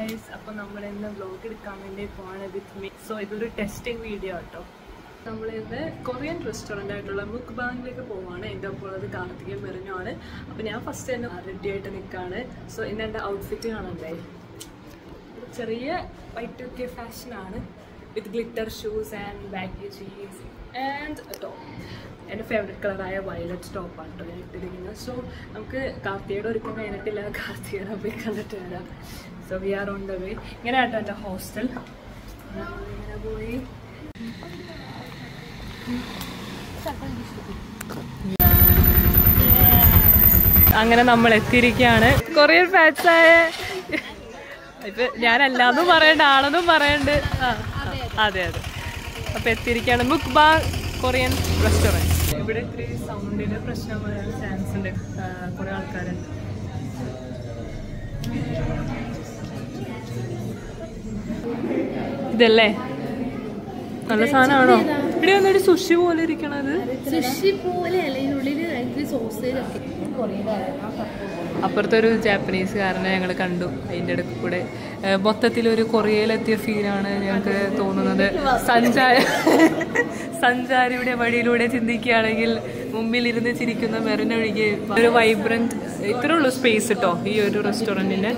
Guys അപ്പോൾ നമ്മൾ ഇന്ന് വ്ലോഗ് എടുക്കാൻ വേണ്ടി പോവാണ് വിത്ത് മീ സോ ഇതൊരു ടെസ്റ്റിംഗ് വീഡിയോ കേട്ടോ നമ്മളിന്ന് കൊറിയൻ റെസ്റ്റോറൻ്റ് ആയിട്ടുള്ള മുക്ക് ബാങ്കിലേക്ക് പോവാണ് എൻ്റെ ഒപ്പം ഉള്ളത് കാർത്തികയും മെറിനുമാണ് അപ്പോൾ ഞാൻ ഫസ്റ്റ് തന്നെ റെഡി ആയിട്ട് നിൽക്കുകയാണ് സോ ഇന്ന് എൻ്റെ ഔട്ട്ഫിറ്റ് കാണണ്ടേ ചെറിയ വൈറ്റ് ഒക്കെ ഫാഷനാണ് with glitter shoes and baggy jeans and top എൻ്റെ ഫേവറേറ്റ് കളറായ വയലറ്റ് ടോപ്പാണ് കേട്ടോ ഞാൻ ഇട്ടിരിക്കുന്നത് സോ നമുക്ക് കാർത്തികയുടെ ഒരുക്കം കഴിഞ്ഞിട്ടില്ല കാർത്തികയുടെ പോയി കണ്ടിട്ട് വരാം so we are on the way ഇങ്ങനെ ആട്ടോ എൻ്റെ ഹോസ്റ്റൽ ഇങ്ങനെ പോയി അങ്ങനെ നമ്മൾ എത്തിയിരിക്കുകയാണ് കൊറിയൻ ഫാറ്റ്സായ ഇപ്പൊ ഞാനല്ലാന്നും പറയണ്ട ആണെന്നും പറയണ്ട് ആ ആ, അതെ അതെ അപ്പൊ എത്തിയിരിക്കുകയാണ് മുക്ക് ബാങ് കൊറിയൻ റെസ്റ്റോറൻറ്റ് ഇവിടെ ഇത്തിരി സൗണ്ടിന്റെ പ്രശ്നം വരാൻ ചാൻസ് ഉണ്ട് ആ, കുറെ ആൾക്കാരുണ്ട് ഇതല്ലേ നല്ല സാധനമാണോ ഇവിടെ വന്നൊരു സുഷി പോലെ ഇരിക്കണത് സുഷി പോലെ അല്ല ഇതിനുള്ളിൽ ഭയങ്കര സോസേജ് ഒക്കെ അപ്പുറത്തൊരു ജാപ്പനീസുകാരനെ ഞങ്ങൾ കണ്ടു അതിൻ്റെ ഇടയ്ക്ക് കൂടെ ഏഹ് മൊത്തത്തിൽ ഒരു കൊറിയയിലെത്തിയ ഫീലാണ് ഞങ്ങൾക്ക് തോന്നുന്നത് സഞ്ചാര സഞ്ചാരിയുടെ വഴിയിലൂടെ ചിന്തിക്കുകയാണെങ്കിൽ മുമ്പിൽ ഇരുന്ന് ചിരിക്കുന്ന മെറിനൊഴികെ ഒരു വൈബ്രന്റ് ഇത്രേ ഉള്ളൂ സ്പേസ് കേട്ടോ ഈ ഒരു റെസ്റ്റോറൻറ്റിന്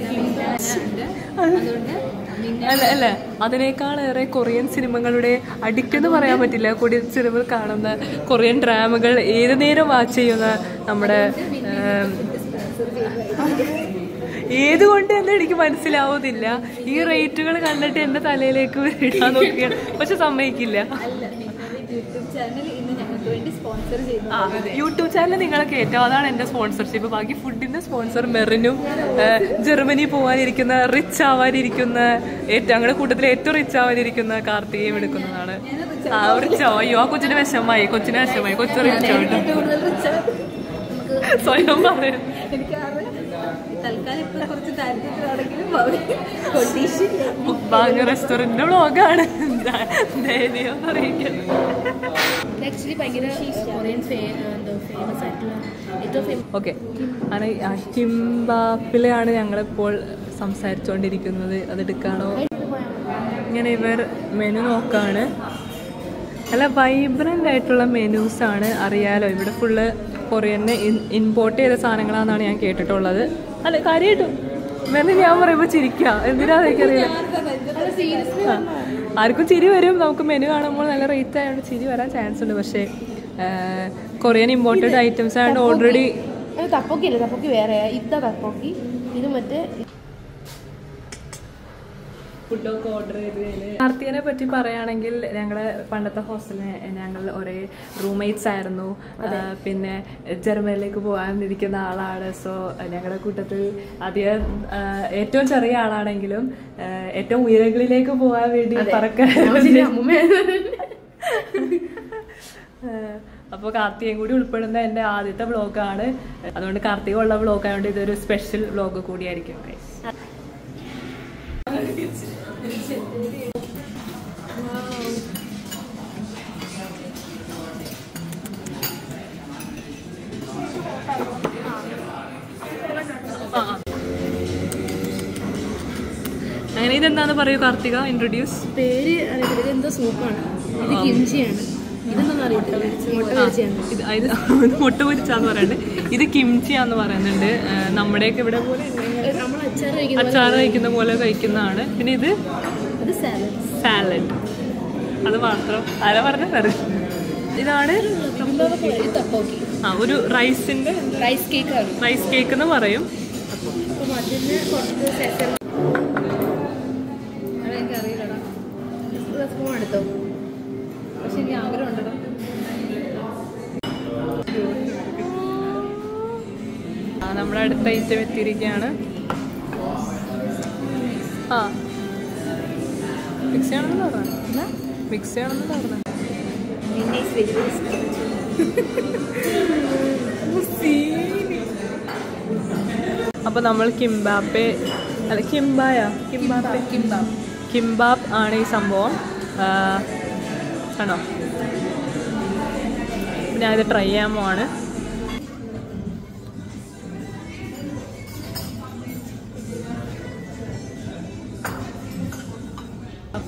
അല്ല അല്ല അതിനേക്കാളേറെ കൊറിയൻ സിനിമകളുടെ അഡിക്റ്റ് എന്ന് പറയാൻ പറ്റില്ല കൊറിയൻ സിനിമ കാണുന്ന കൊറിയൻ ഡ്രാമകൾ ഏത് നേരം വാച്ച് ചെയ്യുന്ന നമ്മുടെ ഏം, ഏതുകൊണ്ട് എന്ന് എനിക്ക് മനസ്സിലാവുന്നില്ല ഈ റേറ്റുകൾ കണ്ടിട്ട് എന്റെ തലയിലേക്ക് ഇടാൻ നോക്കിയാണ് പക്ഷെ സമ്മതിക്കില്ല അല്ല നിങ്ങളുടെ യൂട്യൂബ് ചാനൽ ഇന്ന് ഞങ്ങൾക്ക് വേണ്ടി സ്പോൺസർ ചെയ്യുന്നു ആ യൂട്യൂബ് ചാനൽ നിങ്ങളെ കയറ്റാം അതാണ് എന്റെ സ്പോൺസർഷിപ്പ് ബാക്കി ഫുഡിന്റെ സ്പോൺസർ മെറിനും ഏഹ്, ജർമ്മനി പോകാനിരിക്കുന്ന റിച്ച് ആവാനിരിക്കുന്ന ഏറ്റവും ഞങ്ങളുടെ കൂട്ടത്തിൽ ഏറ്റവും റിച്ച് ആവാനിരിക്കുന്ന കാർത്തികയും എടുക്കുന്നതാണ് ആ റിച്ച് ആവും അയ്യോ ആ കൊച്ചിന് വിഷമായി കൊച്ചിന് വിഷമായി കൊച്ചു റിച്ച് ആവട്ടെ കൂടുതൽ റിച്ച് നമുക്ക് സ്വയം പറയും എനിക്കറിയാം തൽക്കാലം ഇപ്പൊ കുറച്ച് ദാരിദ്ര്യത്തിലാണെങ്കിലും കൊണ്ടീഷൻ മുക്ബാങ് റെസ്റ്റോറന്റിന്റെ വ്ളോഗാണ് ദയനീയം അറിയിക്കുന്നത് ആക്ച്വലി ഭയങ്കര കൊറിയൻ എന്തോ ഫേമസ് ആയിട്ടുള്ള ഏറ്റവും ഫേമസ് ഓക്കെ ആണ് കിംബാപ്പിലാണ് ഞങ്ങളിപ്പോൾ സംസാരിച്ചുകൊണ്ടിരിക്കുന്നത് അതെടുക്കാണോ ഇങ്ങനെ ഇവർ മെനു നോക്കാണ് നല്ല വൈബ്രൻ്റ് ആയിട്ടുള്ള മെനൂസ് ആണ് അറിയാലോ ഇവിടെ ഫുള്ള് കൊറിയനെ ഇമ്പോർട്ട് ചെയ്ത സാധനങ്ങളാണെന്നാണ് ഞാൻ കേട്ടിട്ടുള്ളത് അല്ല കാര്യമായിട്ടും മെനു ഞാൻ പറയുമ്പോൾ ചിരിക്കുക എന്തിനാന്ന് എനിക്കറിയില്ല സീരിയസ് ആ. ആർക്കും ചിരി വരും നമുക്ക് മെനു കാണുമ്പോൾ നല്ല റേറ്റ് ആയതുകൊണ്ട് ചിരി വരാൻ ചാൻസ് ഉണ്ട് പക്ഷേ കൊറിയൻ ഇമ്പോർട്ടഡ് ഐറ്റംസ് ആയതുകൊണ്ട് ഓൾറെഡി അത് തപ്പോക്കി അല്ല തപ്പോക്കി വേറെ ഇതാ തപ്പോക്കി ഇത് മറ്റേ ഫുഡൊക്കെ ഓർഡർ ചെയ്ത് കാർത്തികനെ പറ്റി പറയുകയാണെങ്കിൽ ഞങ്ങളെ പണ്ടത്തെ ഹോസ്റ്റലിന് ഞങ്ങൾ ഒരേ റൂംമേറ്റ്സ് ആയിരുന്നു ആ, പിന്നെ ജർമ്മനിലേക്ക് പോകാനിരിക്കുന്ന ആളാണ് സോ ഞങ്ങളുടെ കൂട്ടത്തിൽ അധികം ആ, ഏറ്റവും ചെറിയ ആളാണെങ്കിലും ആ, ഏറ്റവും ഉയരങ്ങളിലേക്ക് പോകാൻ വേണ്ടി പറക്കാൻ അപ്പോൾ കാർത്തികയും കൂടി ഉൾപ്പെടുന്ന എൻ്റെ ആദ്യത്തെ വ്ളോഗാണ് അതുകൊണ്ട് കാർത്തിക ഉള്ള വ്ളോഗ് ആയതുകൊണ്ട് ഇതൊരു സ്പെഷ്യൽ വ്ളോഗ് കൂടിയായിരിക്കും guys. അങ്ങനെ ഇതെന്താന്ന് പറയൂ കാർത്തിക ഇൻട്രൊഡ്യൂസ് പേര് അറിയത്തില്ല ഇത് എന്തോ സൂപ്പാണ് ഇത് കിംജിയാണ് ഇതെന്താണെന്ന് അറിയത്തില്ല മുട്ട പൊരിച്ചയാണ് ഇത് ഇത് ഇത് മുട്ട പൊരിച്ചാന്ന് പറയുന്നുണ്ട് ഇത് കിംച്ചിയാന്ന് പറയുന്നുണ്ട് ആ, നമ്മുടെയൊക്കെ ഇവിടെ പോലെ നമ്മൾ അച്ചാർ കഴിക്കുന്ന അച്ചാറ് കഴിക്കുന്ന പോലെ കഴിക്കുന്നതാണ് പിന്നെ ഇത് അത് സാലഡ് സാലഡ് അത് മാത്രം ആരാ പറഞ്ഞത് ഇതാണ് ഇത് തപ്പോക്കി ആ ഒരു റൈസിന്റെ റൈസ് കേക്ക് ആണ് റൈസ് കേക്ക് എന്ന് പറയും അപ്പം അതിന് കുറച്ച് സെസൽ എനിക്ക് അറിയില്ലടാ സ്പൂൺ എടുത്തോ പക്ഷെ എനിക്ക് ആഗ്രഹം ഉണ്ടോ ആ നമ്മുടെ അടുത്ത ഐറ്റം എത്തിയിരിക്കുകയാണ് ആ മിക്സ് ചെയ്യണമെന്ന് പറഞ്ഞു മിക്സ് ചെയ്യണമെന്ന് പറഞ്ഞു അപ്പൊ നമ്മൾ കിംബാപ്പെ അല്ല കിംബായ കിംബാപ്പെ കിംബാപ്പ് കിംബാപ്പ് ആണ് ഈ സംഭവം ആ, ആണോ ഞാനിത് ട്രൈ ചെയ്യാൻ പോവാണ്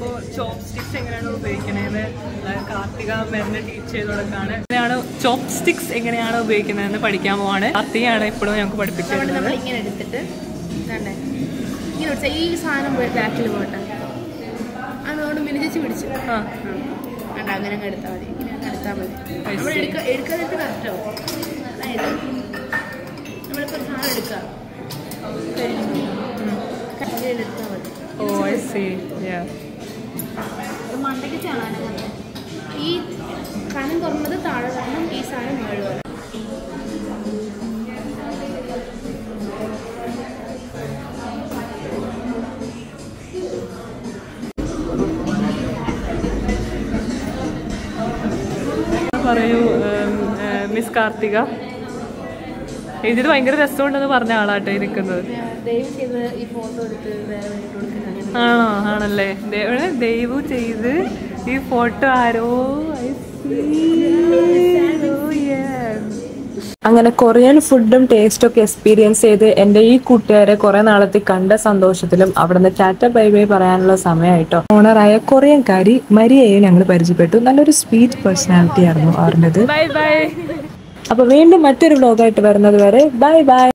അപ്പോൾ ചോപ്പ് സ്റ്റിക്സ് എങ്ങനെയാണ് ഉപയോഗിക്കണതെന്ന് കാർത്തിക മെറിനെ ടീച്ച് ചെയ്ത് കൊടുക്കാണ് എങ്ങനെയാണ് ചോപ്പ് സ്റ്റിക്സ് എങ്ങനെയാണ് ഉപയോഗിക്കുന്നതെന്ന് പഠിക്കാൻ പോവാണ് കാർത്തികയാണ് ഇപ്പോഴും ഞങ്ങൾക്ക് പഠിപ്പിച്ചു അവിടെ തരുന്നത് നമ്മൾ ഇങ്ങനെ എടുത്തിട്ട് കണ്ടേ ഇങ്ങനെ പിടിച്ചാൽ ഈ സാധനം പോയി ബാക്കിൽ പോട്ടെ അതുകൊണ്ട് മിനിച്ച് പിടിച്ചു ആ വേണ്ട അങ്ങനെ അങ്ങ് എടുത്താൽ മതി ഇങ്ങനെ അങ്ങ് എടുത്താൽ മതി I നമ്മൾ see. എടുക്ക എടുക്കാനായിട്ട് കറക്റ്റാവും അതായത് നമ്മളിപ്പോൾ ഒരു സാധനം എടുക്കാം കഴിഞ്ഞു ഇങ്ങനെ എടുത്താൽ മതി ഓ ഐ സി ഇത് മണ്ടയ്ക്ക് ചാണാൻ ഈ കനം കുറഞ്ഞത് താഴെ വരണം ഈ സാധനം മേളിൽ വരണം പറയൂ മിസ് കാർത്തിക ഇതിൽ ഭയങ്കര രസമുണ്ടെന്ന് പറഞ്ഞ ആളാട്ടോ ഈ നിൽക്കുന്നത് ദയവ് ചെയ്ത് ഈ ഫോട്ടോ എടുത്ത് വേറെ വേണ്ടി കൊടുക്കുന്ന അങ്ങനെ ആണോ ആണല്ലേ ദേ- ദയവ് ചെയ്ത് ഈ ഫോട്ടോ ആരോ I see. Oh, yes. അങ്ങനെ കൊറിയൻ ഫുഡും ടേസ്റ്റും ഒക്കെ എക്സ്പീരിയൻസ് ചെയ്ത് എൻ്റെ ഈ കൂട്ടുകാരെ കുറെ നാളത്തെ കണ്ട സന്തോഷത്തിലും അവിടുന്ന് ടാറ്റ ബൈ ബൈ പറയാനുള്ള സമയമായിട്ടോ ഓണറായ കൊറിയൻകാരി മരിയയെ ഞങ്ങൾ പരിചയപ്പെട്ടു നല്ലൊരു സ്വീറ്റ് പേഴ്സണാലിറ്റി ആയിരുന്നു അവരുടേത് ബൈ ബൈ അപ്പൊ വീണ്ടും മറ്റൊരു വ്ലോഗായിട്ട് വരുന്നത് വരെ ബൈ ബൈ